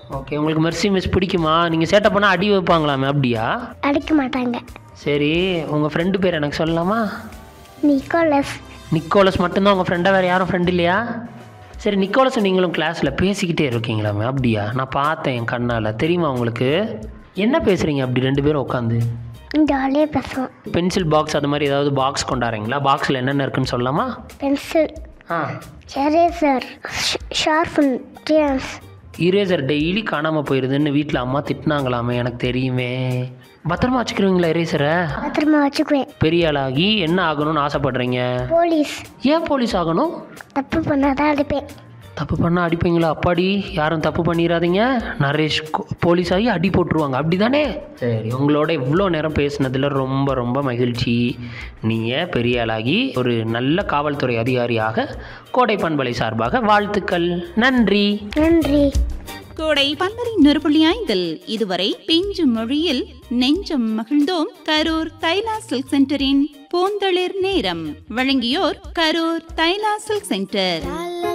okay உங்களுக்கு Mercy miss பிடிக்குமா நீங்கள் சேட்டை பண்ணால் அடி வைப்பாங்களாமே அப்படியா அடிக்க மாட்டாங்க சரி உங்கள் ஃப்ரெண்டு பேர் எனக்கு சொல்லலாமா நிக்கோலஸ் நிக்கோலஸ் மட்டும்தான் உங்கள் ஃப்ரெண்டாக வேறு யாரும் ஃப்ரெண்ட் இல்லையா சரி நிக்கோலஸ் நீங்களும் கிளாஸில் பேசிக்கிட்டே இருக்கீங்களாமே அப்படியா நான் பார்த்தேன் என் கண்ணால் தெரியுமா உங்களுக்கு என்ன பேசுகிறீங்க அப்படி ரெண்டு பேரும் உட்காந்து ஜாலியாக பேசுவோம் பென்சில் பாக்ஸ் அது மாதிரி ஏதாவது பாக்ஸ் கொண்டாடுறீங்களா பாக்ஸில் என்னென்ன இருக்குன்னு சொல்லலாமா pencil ah eraser sharpeners eraser daily காணாமல் போயிருதுன்னு வீட்டில் அம்மா திட்டினாங்களாமே எனக்கு தெரியுமே பத்திரமா வச்சுக்கிறீங்களா இரேசரை பத்திரமா வச்சுக்குவேன் பெரிய ஆளாகி என்ன ஆகணும்னு ஆசைப்படுறீங்க போலீஸ் ஏன் போலீஸ் ஆகணும் தப்பு பண்ணாதான் அடிப்பேன் தப்பு பண்ணால் அடிப்பீங்களா அப்பாடி யாரும் தப்பு பண்ணிடாதீங்க நரேஷ் கொ- போலீஸ் ஆகி அடி போட்டுருவாங்க அப்படி தானே சரி உங்களோட இவ்வளோ நேரம் பேசுனதில் ரொம்ப ரொம்ப மகிழ்ச்சி நீங்கள் பெரிய ஆளாகி ஒரு நல்ல காவல்துறை அதிகாரியாக கோடை பண்பலை சார்பாக வாழ்த்துக்கள் நன்றி நன்றி கோடை பன்மரி நொறுபுள்ளி ஐந்தில் இதுவரை பிஞ்சு மொழியில் நெஞ்சம் மகிழ்ந்தோம் கரூர் தைலா சில்க் சென்டரின் பூந்தளிர் நேரம் வழங்கியோர் கரூர் தைலா சில்க் சென்டர்